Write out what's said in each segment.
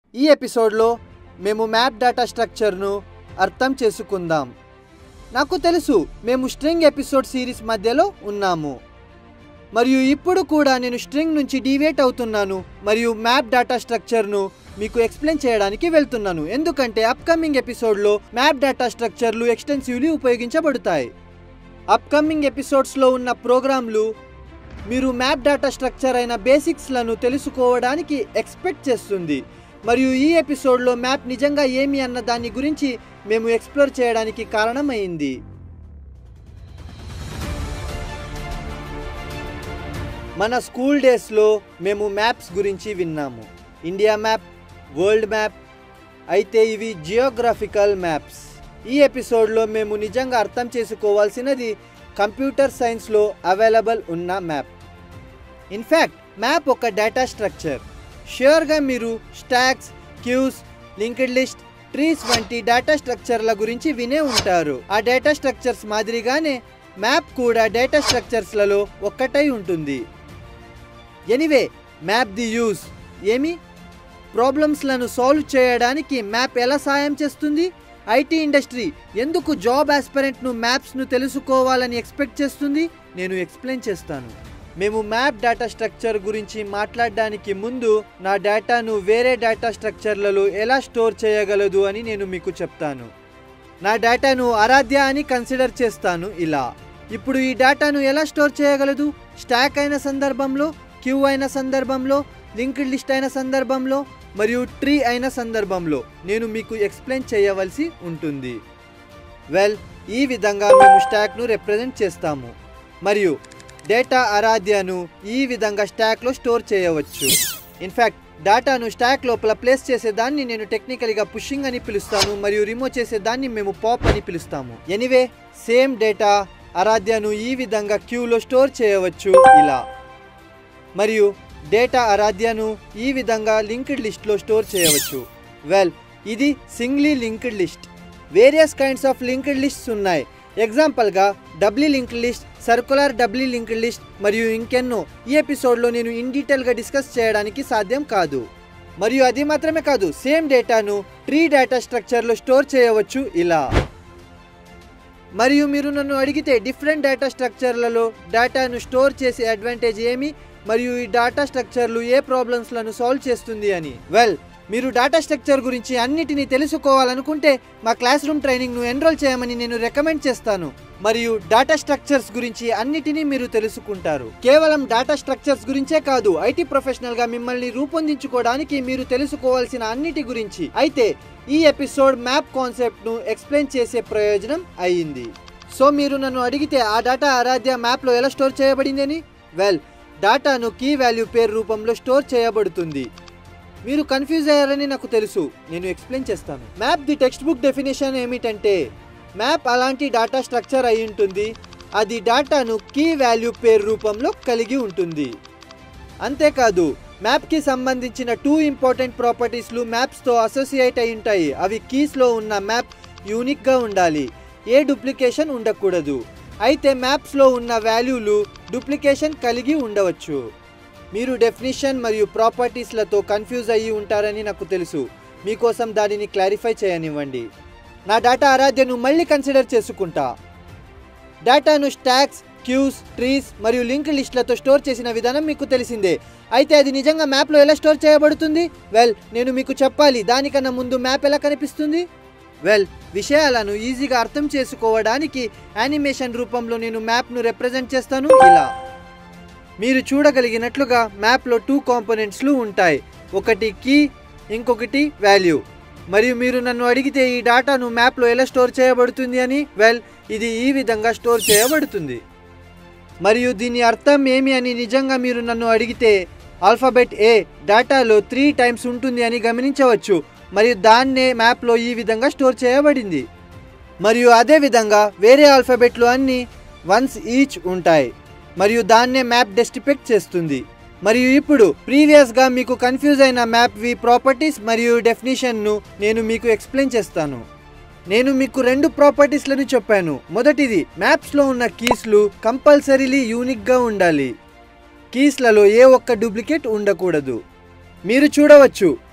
ఈ ఎపిసోడ్లో మేము మ్యాప్ డేటా స్ట్రక్చర్ను అర్థం చేసుకుందాం నాకు తెలుసు మేము స్ట్రింగ్ ఎపిసోడ్ సిరీస్ మధ్యలో ఉన్నాము మరియు ఇప్పుడు కూడా నేను స్ట్రింగ్ నుంచి డివేట్ అవుతున్నాను మరియు మ్యాప్ డేటా స్ట్రక్చర్ను మీకు ఎక్స్ప్లెయిన్ చేయడానికి వెళ్తున్నాను ఎందుకంటే అప్కమింగ్ ఎపిసోడ్లో మ్యాప్ డేటా స్ట్రక్చర్లు ఎక్స్టెన్సివ్లీ ఉపయోగించబడతాయి అప్కమింగ్ ఎపిసోడ్స్లో ఉన్న ప్రోగ్రాంలు మీరు మ్యాప్ డేటా స్ట్రక్చర్ అయిన బేసిక్స్లను తెలుసుకోవడానికి ఎక్స్పెక్ట్ చేస్తుంది మరియు ఈ ఎపిసోడ్లో మ్యాప్ నిజంగా ఏమి అన్న దాని గురించి మేము ఎక్స్ప్లోర్ చేయడానికి కారణమైంది మన స్కూల్ డేస్లో మేము మ్యాప్స్ గురించి విన్నాము ఇండియా మ్యాప్ వరల్డ్ మ్యాప్ అయితే ఇవి జియోగ్రాఫికల్ మ్యాప్స్ ఈ ఎపిసోడ్లో మేము నిజంగా అర్థం చేసుకోవాల్సినది కంప్యూటర్ సైన్స్లో అవైలబుల్ ఉన్న మ్యాప్ ఇన్ఫ్యాక్ట్ మ్యాప్ ఒక డేటా స్ట్రక్చర్ ష్యూర్గా మీరు stacks queues linked list trees వంటి డేటా స్ట్రక్చర్ల గురించి వినే ఉంటారు ఆ డేటా స్ట్రక్చర్స్ మాదిరిగానే మ్యాప్ కూడా డేటా స్ట్రక్చర్స్లలో ఒక్కటై ఉంటుంది ఎనీవే మ్యాప్ ది యూస్ ఏమి ప్రాబ్లమ్స్లను సాల్వ్ చేయడానికి మ్యాప్ ఎలా సాయం చేస్తుంది ఐటీ ఇండస్ట్రీ ఎందుకు జాబ్ ఆస్పిరెంట్ను మ్యాప్స్ను తెలుసుకోవాలని ఎక్స్పెక్ట్ చేస్తుంది నేను ఎక్స్ప్లెయిన్ చేస్తాను మేము మ్యాప్ డేటా స్ట్రక్చర్ గురించి మాట్లాడడానికి ముందు నా డేటాను వేరే డేటా స్ట్రక్చర్లలో ఎలా స్టోర్ చేయగలదు అని నేను మీకు చెప్తాను నా డేటాను ఆరాధ్య అని కన్సిడర్ చేస్తాను ఇలా ఇప్పుడు ఈ డేటాను ఎలా స్టోర్ చేయగలదు స్టాక్ అయిన సందర్భంలో క్యూ అయిన సందర్భంలో లింక్డ్ లిస్ట్ అయిన సందర్భంలో మరియు ట్రీ అయిన సందర్భంలో నేను మీకు ఎక్స్ప్లెయిన్ చేయవలసి ఉంటుంది వెల్ ఈ విధంగా మేము స్టాక్ను రిప్రజెంట్ చేస్తాము మరియు డేటా ఆరాధ్యను ఈ విధంగా స్టాక్లో స్టోర్ చేయవచ్చు ఇన్ఫ్యాక్ట్ డేటాను స్టాక్ లోపల ప్లేస్ చేసే దాన్ని నేను టెక్నికల్గా పుషింగ్ అని పిలుస్తాను మరియు రిమూవ్ చేసే దాన్ని మేము పాప్ అని పిలుస్తాము ఎనీవే సేమ్ డేటా ఆరాధ్యను ఈ విధంగా క్యూలో స్టోర్ చేయవచ్చు ఇలా మరియు డేటా ఆరాధ్యను ఈ విధంగా లింక్డ్ లిస్ట్లో స్టోర్ చేయవచ్చు వెల్ ఇది singly linked list various kinds of linked lists ఉన్నాయి ఎగ్జాంపుల్గా doubly linked list circular doubly linked list మరియు ఇంకెన్నో ఈ ఎపిసోడ్లో నేను ఇన్ డీటెయిల్గా డిస్కస్ చేయడానికి సాధ్యం కాదు మరియు అది మాత్రమే కాదు సేమ్ డేటాను ట్రీ డేటా స్ట్రక్చర్లో స్టోర్ చేయవచ్చు ఇలా మరియు మీరు నన్ను అడిగితే డిఫరెంట్ డేటా స్ట్రక్చర్లలో డేటాను స్టోర్ చేసే అడ్వాంటేజ్ ఏమి మరియు ఈ డేటా స్ట్రక్చర్లు ఏ ప్రాబ్లమ్స్లను సాల్వ్ చేస్తుంది అని వెల్ మీరు డేటా స్ట్రక్చర్ గురించి అన్నిటినీ తెలుసుకోవాలనుకుంటే మా క్లాస్ రూమ్ ట్రైనింగ్ను ఎన్రోల్ చేయమని నేను రికమెండ్ చేస్తాను మరియు డేటా స్ట్రక్చర్స్ గురించి అన్నిటినీ మీరు తెలుసుకుంటారు కేవలం డేటా స్ట్రక్చర్స్ గురించే కాదు ఐటీ ప్రొఫెషనల్ గా మిమ్మల్ని రూపొందించుకోవడానికి మీరు తెలుసుకోవాల్సిన అన్నిటి గురించి అయితే ఈ ఎపిసోడ్ మ్యాప్ కాన్సెప్ట్ ను ఎక్స్ప్లెయిన్ చేసే ప్రయోజనం అయ్యింది సో మీరు నన్ను అడిగితే ఆ డేటా ఆరాధ్య మ్యాప్లో ఎలా స్టోర్ చేయబడింది అని వెల్ డేటాను కీ వాల్యూ పేరు రూపంలో స్టోర్ చేయబడుతుంది మీరు కన్ఫ్యూజ్ అయ్యారని నాకు తెలుసు నేను ఎక్స్ప్లెయిన్ చేస్తాను map the textbook definition ఏమిటంటే మ్యాప్ అలాంటి డేటా స్ట్రక్చర్ అయి ఉంటుంది అది డేటాను కీ వాల్యూ పేరు రూపంలో కలిగి ఉంటుంది అంతేకాదు మ్యాప్కి సంబంధించిన టూ ఇంపార్టెంట్ ప్రాపర్టీస్లు మ్యాప్స్తో అసోసియేట్ అయి ఉంటాయి అవి కీస్లో ఉన్న మ్యాప్ యూనిక్గా ఉండాలి ఏ డూప్లికేషన్ ఉండకూడదు అయితే మ్యాప్స్లో ఉన్న వాల్యూలు డూప్లికేషన్ కలిగి ఉండవచ్చు మీరు డెఫినిషన్ మరియు ప్రాపర్టీస్లతో కన్ఫ్యూజ్ అయ్యి ఉంటారని నాకు తెలుసు మీకోసం దానిని క్లారిఫై చేయనివ్వండి నా డేటా ఆరాధ్యను మళ్ళీ కన్సిడర్ చేసుకుంటా డేటాను స్టాక్స్ క్యూస్ ట్రీస్ మరియు లింక్ లిస్ట్లతో స్టోర్ చేసిన విధానం మీకు తెలిసిందే అయితే అది నిజంగా మ్యాప్లో ఎలా స్టోర్ చేయబడుతుంది వెల్ నేను మీకు చెప్పాలి దానికన్నా ముందు మ్యాప్ ఎలా కనిపిస్తుంది వెల్ విషయాలను ఈజీగా అర్థం చేసుకోవడానికి యానిమేషన్ రూపంలో నేను మ్యాప్ను రిప్రజెంట్ చేస్తాను ఇలా మీరు చూడగలిగినట్లుగా మ్యాప్లో టూ కాంపోనెంట్స్లు ఉంటాయి ఒకటి కీ ఇంకొకటి వాల్యూ మరియు మీరు నన్ను అడిగితే ఈ డేటాను మ్యాప్లో ఎలా స్టోర్ చేయబడుతుంది అని వెల్ ఇది ఈ విధంగా స్టోర్ చేయబడుతుంది మరియు దీని అర్థం ఏమి అని నిజంగా మీరు నన్ను అడిగితే ఆల్ఫాబెట్ ఏ డేటాలో త్రీ టైమ్స్ ఉంటుంది అని గమనించవచ్చు మరియు దాన్నే మ్యాప్లో ఈ విధంగా స్టోర్ చేయబడింది మరియు అదే విధంగా వేరే ఆల్ఫాబెట్లు అన్ని వన్స్ ఈచ్ ఉంటాయి మరియు దాన్నే మ్యాప్ డెస్టిపెక్ట్ చేస్తుంది మరియు ఇప్పుడు ప్రీవియస్గా మీకు కన్ఫ్యూజ్ అయిన మ్యాప్ వి ప్రాపర్టీస్ మరియు డెఫినేషన్ను నేను మీకు ఎక్స్ప్లెయిన్ చేస్తాను నేను మీకు రెండు ప్రాపర్టీస్లను చెప్పాను మొదటిది మ్యాప్స్లో ఉన్న కీస్లు కంపల్సరీలీ యూనిక్గా ఉండాలి కీస్లలో ఏ ఒక్క డూప్లికేట్ ఉండకూడదు మీరు చూడవచ్చు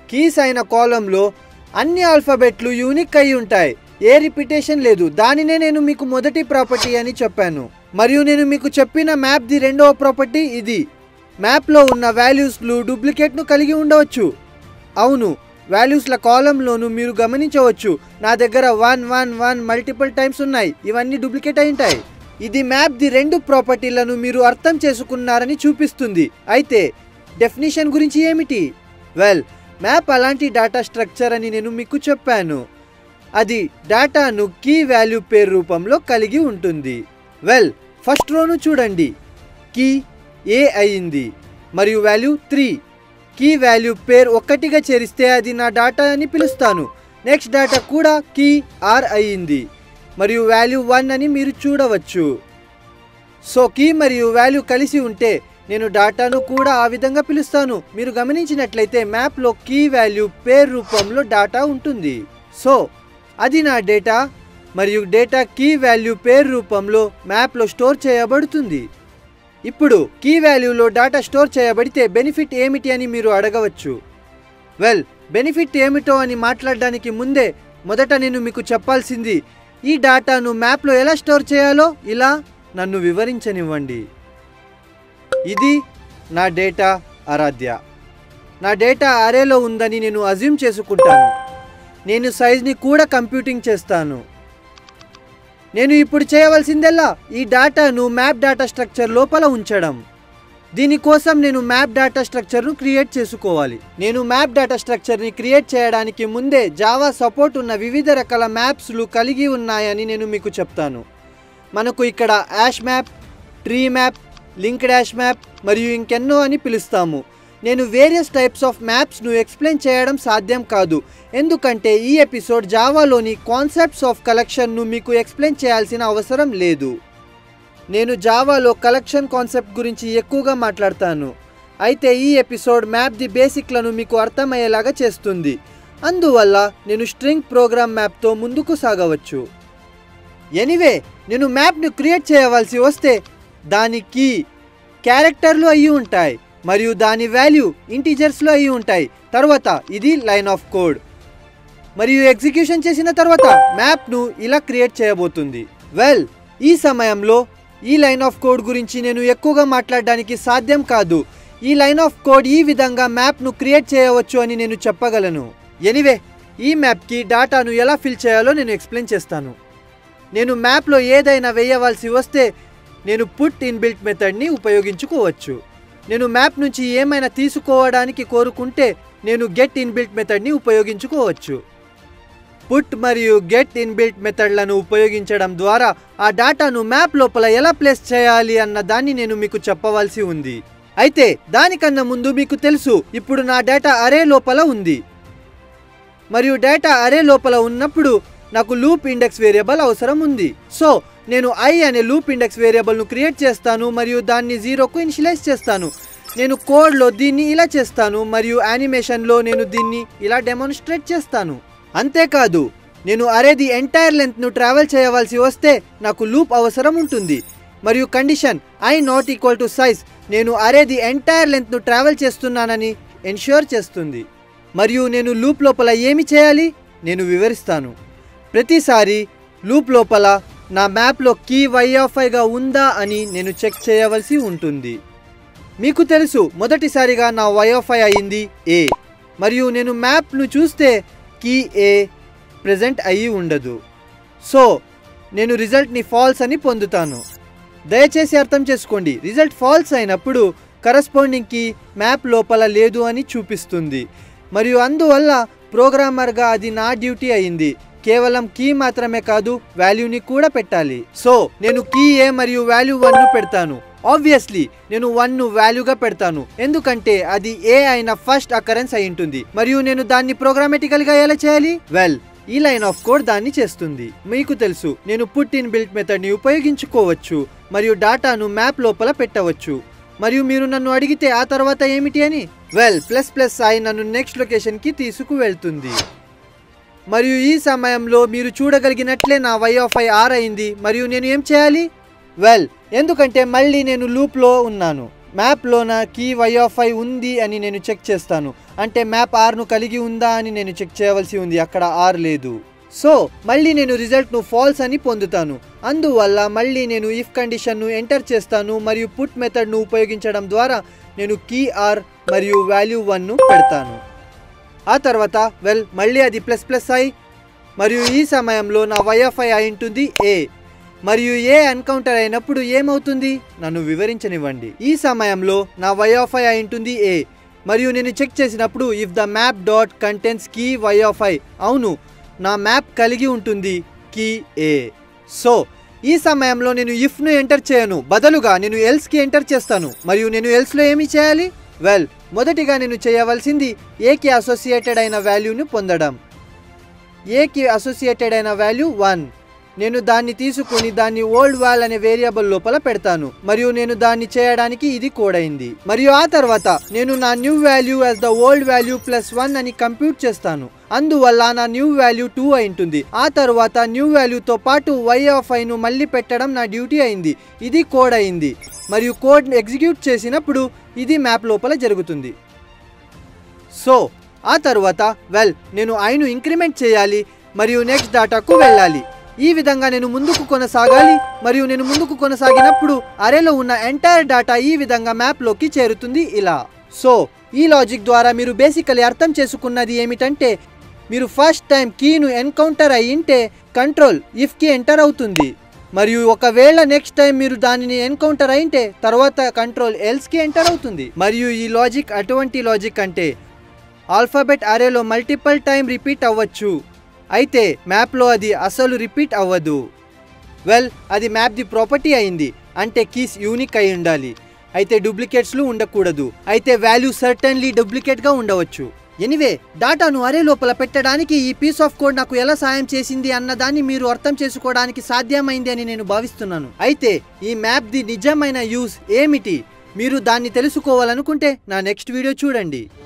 కీస్ అయిన కాలంలో అన్ని ఆల్ఫాబెట్లు యూనిక్ అయి ఉంటాయి ఏ రిపిటేషన్ లేదు దానినే నేను మీకు మొదటి ప్రాపర్టీ అని చెప్పాను మరియు నేను మీకు చెప్పిన మ్యాప్ ది రెండవ ప్రాపర్టీ ఇది మ్యాప్లో ఉన్న వాల్యూస్లు డూప్లికేట్ను కలిగి ఉండవచ్చు అవును వాల్యూస్ల కాలంలోను మీరు గమనించవచ్చు నా దగ్గర one one one multiple times ఉన్నాయి ఇవన్నీ డూప్లికేట్ అయి ఉంటాయి ఇది మ్యాప్ ది రెండు ప్రాపర్టీలను మీరు అర్థం చేసుకున్నారని చూపిస్తుంది అయితే డెఫినేషన్ గురించి ఏమిటి వెల్ మ్యాప్ అలాంటి డేటా స్ట్రక్చర్ అని నేను మీకు చెప్పాను అది డేటాను కీ వాల్యూ పేరు రూపంలో కలిగి ఉంటుంది వెల్ ఫస్ట్ రోను చూడండి కీ ఏ అయింది మరియు వాల్యూ త్రీ కీ వాల్యూ పేరు ఒక్కటిగా చేరిస్తే అది నా డాటా అని పిలుస్తాను నెక్స్ట్ డేటా కూడా కీ ఆర్ అయ్యింది మరియు వాల్యూ వన్ అని మీరు చూడవచ్చు సో కీ మరియు వాల్యూ కలిసి ఉంటే నేను డాటాను కూడా ఆ విధంగా పిలుస్తాను మీరు గమనించినట్లయితే మ్యాప్లో కీ వాల్యూ పేరు రూపంలో డాటా ఉంటుంది సో అది నా డేటా మరియు డేటా కీ వాల్యూ పేరు రూపంలో మ్యాప్లో స్టోర్ చేయబడుతుంది ఇప్పుడు కీ వాల్యూలో డాటా స్టోర్ చేయబడితే బెనిఫిట్ ఏమిటి అని మీరు అడగవచ్చు వెల్ బెనిఫిట్ ఏమిటో అని మాట్లాడడానికి ముందే మొదట నేను మీకు చెప్పాల్సింది ఈ డాటాను మ్యాప్లో ఎలా స్టోర్ చేయాలో ఇలా నన్ను వివరించనివ్వండి ఇది నా డేటా ఆరాధ్య నా డేటా అరేలో ఉందని నేను అజ్యూమ్ చేసుకుంటాను నేను సైజ్ని కూడా కంప్యూటింగ్ చేస్తాను నేను ఇప్పుడు చేయవలసిందల్లా ఈ డేటాను మ్యాప్ డేటా స్ట్రక్చర్ లోపల ఉంచడం దీనికోసం నేను మ్యాప్ డేటా స్ట్రక్చర్ను క్రియేట్ చేసుకోవాలి నేను మ్యాప్ డేటా స్ట్రక్చర్ని క్రియేట్ చేయడానికి ముందే జావా సపోర్ట్ ఉన్న వివిధ రకాల మ్యాప్స్లు కలిగి ఉన్నాయని నేను మీకు చెప్తాను మనకు ఇక్కడ hash map tree map linked hash map మరియు ఇంకెన్నో అని పిలుస్తాము నేను వేరియస్ టైప్స్ ఆఫ్ మ్యాప్స్ను ఎక్స్ప్లెయిన్ చేయడం సాధ్యం కాదు ఎందుకంటే ఈ ఎపిసోడ్ జావాలోని కాన్సెప్ట్స్ ఆఫ్ కలెక్షన్ను మీకు ఎక్స్ప్లెయిన్ చేయాల్సిన అవసరం లేదు నేను జావాలో కలెక్షన్ కాన్సెప్ట్ గురించి ఎక్కువగా మాట్లాడతాను అయితే ఈ ఎపిసోడ్ మ్యాప్ ది బేసిక్లను మీకు అర్థమయ్యేలాగా చేస్తుంది అందువల్ల నేను స్ట్రింగ్ ప్రోగ్రామ్ మ్యాప్తో ముందుకు సాగవచ్చు ఎనీవే నేను మ్యాప్ను క్రియేట్ చేయవలసి వస్తే దానికి క్యారెక్టర్లు అయ్యి ఉంటాయి మరియు దాని వాల్యూ ఇంటీజర్స్లో అయ్యి ఉంటాయి తర్వాత ఇది లైన్ ఆఫ్ కోడ్ మరియు ఎగ్జిక్యూషన్ చేసిన తర్వాత మ్యాప్ను ఇలా క్రియేట్ చేయబోతుంది వెల్ ఈ సమయంలో ఈ లైన్ ఆఫ్ కోడ్ గురించి నేను ఎక్కువగా మాట్లాడడానికి సాధ్యం కాదు ఈ లైన్ ఆఫ్ కోడ్ ఈ విధంగా మ్యాప్ను క్రియేట్ చేయవచ్చు అని నేను చెప్పగలను ఎనివే ఈ మ్యాప్కి డాటాను ఎలా ఫిల్ చేయాలో నేను ఎక్స్ప్లెయిన్ చేస్తాను నేను మ్యాప్లో ఏదైనా వేయవలసి వస్తే నేను పుట్ ఇన్బిల్ట్ మెథడ్ని ఉపయోగించుకోవచ్చు నేను మ్యాప్ నుంచి ఏమైనా తీసుకోవడానికి కోరుకుంటే నేను గెట్ ఇన్బిల్ట్ మెథడ్ని ఉపయోగించుకోవచ్చు పుట్ మరియు గెట్ ఇన్బిల్ట్ మెథడ్లను ఉపయోగించడం ద్వారా ఆ డాటాను మ్యాప్ లోపల ఎలా ప్లేస్ చేయాలి అన్న దాన్ని నేను మీకు చెప్పవలసి ఉంది అయితే దానికన్నా ముందు మీకు తెలుసు ఇప్పుడు నా డేటా అరే లోపల ఉంది మరియు డేటా అరే లోపల ఉన్నప్పుడు నాకు లూప్ ఇండెక్స్ వేరియబుల్ అవసరం ఉంది సో నేను ఐ అనే లూప్ ఇండెక్స్ వేరియబుల్ను క్రియేట్ చేస్తాను మరియు దాన్ని జీరోకు ఇనిషియలైజ్ చేస్తాను నేను కోడ్లో దీన్ని ఇలా చేస్తాను మరియు యానిమేషన్లో నేను దీన్ని ఇలా డెమాన్స్ట్రేట్ చేస్తాను అంతేకాదు నేను అరేది ఎంటైర్ లెంత్ను ట్రావెల్ చేయవలసి వస్తే నాకు లూప్ అవసరం ఉంటుంది మరియు condition I not equal to size నేను అరేది ఎంటైర్ లెంత్ను ట్రావెల్ చేస్తున్నానని ఎన్ష్యూర్ చేస్తుంది మరియు నేను లూప్ లోపల ఏమి చేయాలి నేను వివరిస్తాను ప్రతిసారి లూప్ లోపల నా మ్యాప్లో కీ వైఆఫ్ఐగా ఉందా అని నేను చెక్ చేయవలసి ఉంటుంది మీకు తెలుసు మొదటిసారిగా నా వైఆఫ్ఐ అయింది ఏ మరియు నేను మ్యాప్ను చూస్తే కీ ఏ ప్రజెంట్ అయ్యి ఉండదు సో నేను రిజల్ట్ని ఫాల్స్ అని పొందుతాను దయచేసి అర్థం చేసుకోండి రిజల్ట్ ఫాల్స్ అయినప్పుడు కరస్పాండింగ్ కీ మ్యాప్ లోపల లేదు అని చూపిస్తుంది మరియు అందువల్ల ప్రోగ్రామర్గా అది నా డ్యూటీ అయింది కేవలం కీ మాత్రమే కాదు వాల్యూని కూడా పెట్టాలి సో నేను కీ ఏ మరియు వాల్యూ వన్ ను పెడతాను ఆబ్వియస్లీ నేను వన్ ను వాల్యూగా పెడతాను ఎందుకంటే అది ఏ అయిన ఫస్ట్ అకరెన్స్ అయి ఉంటుంది మరియు నేను దాన్ని ప్రోగ్రామేటికల్ గా ఎలా చేయాలి వెల్ ఈ లైన్ ఆఫ్ కోడ్ దాన్ని చేస్తుంది మీకు తెలుసు నేను పుట్ ఇన్ బిల్ట్ మెథడ్ ని ఉపయోగించుకోవచ్చు మరియు డాటాను మ్యాప్ లోపల పెట్టవచ్చు మరియు మీరు నన్ను అడిగితే ఆ తర్వాత ఏమిటి అని వెల్ ప్లస్ ప్లస్ ఐ నన్ను నెక్స్ట్ లొకేషన్ కి తీసుకువెళ్తుంది మరియు ఈ సమయంలో మీరు చూడగలిగినట్లే నా వై ఆఫ్ ఐ ఆర్ అయింది మరియు నేను ఏం చేయాలి వెల్ ఎందుకంటే మళ్ళీ నేను లూప్లో ఉన్నాను మ్యాప్లో నా కీ వై ఆఫ్ ఐ ఉంది అని నేను చెక్ చేస్తాను అంటే మ్యాప్ ఆర్ను కలిగి ఉందా అని నేను చెక్ చేయవలసి ఉంది అక్కడ ఆర్ లేదు సో మళ్ళీ నేను రిజల్ట్ను ఫాల్స్ అని పొందుతాను అందువల్ల మళ్ళీ నేను ఇఫ్ కండిషన్ను ఎంటర్ చేస్తాను మరియు పుట్ మెథడ్ను ఉపయోగించడం ద్వారా నేను కీ ఆర్ మరియు వాల్యూ వన్ను పెడతాను ఆ తర్వాత వెల్ మళ్ళీ అది ప్లస్ ప్లస్ ఐ మరియు ఈ సమయంలో నా వైఎఫ్ఐ అయి ఉంటుంది ఏ మరియు ఏ ఎన్కౌంటర్ అయినప్పుడు ఏమవుతుంది నన్ను వివరించనివ్వండి ఈ సమయంలో నా వైఎఫ్ఐ అయి ఉంటుంది ఏ మరియు నేను చెక్ చేసినప్పుడు if the map dot contents key వైఎఫ్ఐ అవును నా మ్యాప్ కలిగి ఉంటుంది కీ ఏ సో ఈ సమయంలో నేను ఇఫ్ను ఎంటర్ చేయను బదులుగా నేను ఎల్స్కి ఎంటర్ చేస్తాను మరియు నేను ఎల్స్లో ఏమి చేయాలి వెల్ మొదటిగా నేను చేయవలసింది ఏకి అసోసియేటెడ్ అయిన వాల్యూను పొందడం ఏకి అసోసియేటెడ్ అయిన వాల్యూ వన్ నేను దాన్ని తీసుకొని దాన్ని ఓల్డ్ వాల్ అనే వేరియబుల్ లోపల పెడతాను మరియు నేను దాన్ని చేయడానికి ఇది కోడ్ అయింది మరియు ఆ తర్వాత నేను నా new value as the old value plus one అని కంప్యూట్ చేస్తాను అందువల్ల నా న్యూ వాల్యూ టూ అయింటుంది ఆ తర్వాత న్యూ వాల్యూతో పాటు వై ఆఫ్ ఐను మళ్ళీ పెట్టడం నా డ్యూటీ అయింది ఇది కోడ్ అయింది మరియు కోడ్ ఎగ్జిక్యూట్ చేసినప్పుడు ఇది మ్యాప్ లోపల జరుగుతుంది సో ఆ తర్వాత వెల్ నేను ఐను ఇంక్రిమెంట్ చేయాలి మరియు నెక్స్ట్ డాటాకు వెళ్ళాలి ఈ విధంగా నేను ముందుకు కొనసాగాలి మరియు నేను ముందుకు కొనసాగినప్పుడు అరేలో ఉన్న ఎంటైర్ డాటా ఈ విధంగా మ్యాప్లోకి చేరుతుంది ఇలా సో ఈ లాజిక్ ద్వారా మీరు బేసికలీ అర్థం చేసుకున్నది ఏమిటంటే మీరు ఫస్ట్ టైం కీను ఎన్కౌంటర్ అయ్యింటే కంట్రోల్ ఇఫ్కి ఎంటర్ అవుతుంది మరియు ఒకవేళ నెక్స్ట్ టైం మీరు దానిని ఎన్కౌంటర్ అయింటే తర్వాత కంట్రోల్ ఎల్స్కి ఎంటర్ అవుతుంది మరియు ఈ లాజిక్ అటువంటి లాజిక్ అంటే ఆల్ఫాబెట్ అరేలో మల్టిపుల్ టైం రిపీట్ అవ్వచ్చు అయితే మ్యాప్లో అది అసలు రిపీట్ అవ్వదు వెల్ అది మ్యాప్ ది ప్రాపర్టీ అయింది అంటే కీస్ యూనిక్ అయి ఉండాలి అయితే డూప్లికేట్స్లు ఉండకూడదు అయితే వాల్యూ సర్టన్లీ డూప్లికేట్గా ఉండవచ్చు ఎనివే డాటాను అరే లోపల పెట్టడానికి ఈ పీస్ ఆఫ్ కోడ్ నాకు ఎలా సాయం చేసింది అన్న దాన్ని మీరు అర్థం చేసుకోవడానికి సాధ్యమైంది అని నేను భావిస్తున్నాను అయితే ఈ మ్యాప్ ది నిజమైన యూస్ ఏమిటి మీరు దాన్ని తెలుసుకోవాలనుకుంటే నా నెక్స్ట్ వీడియో చూడండి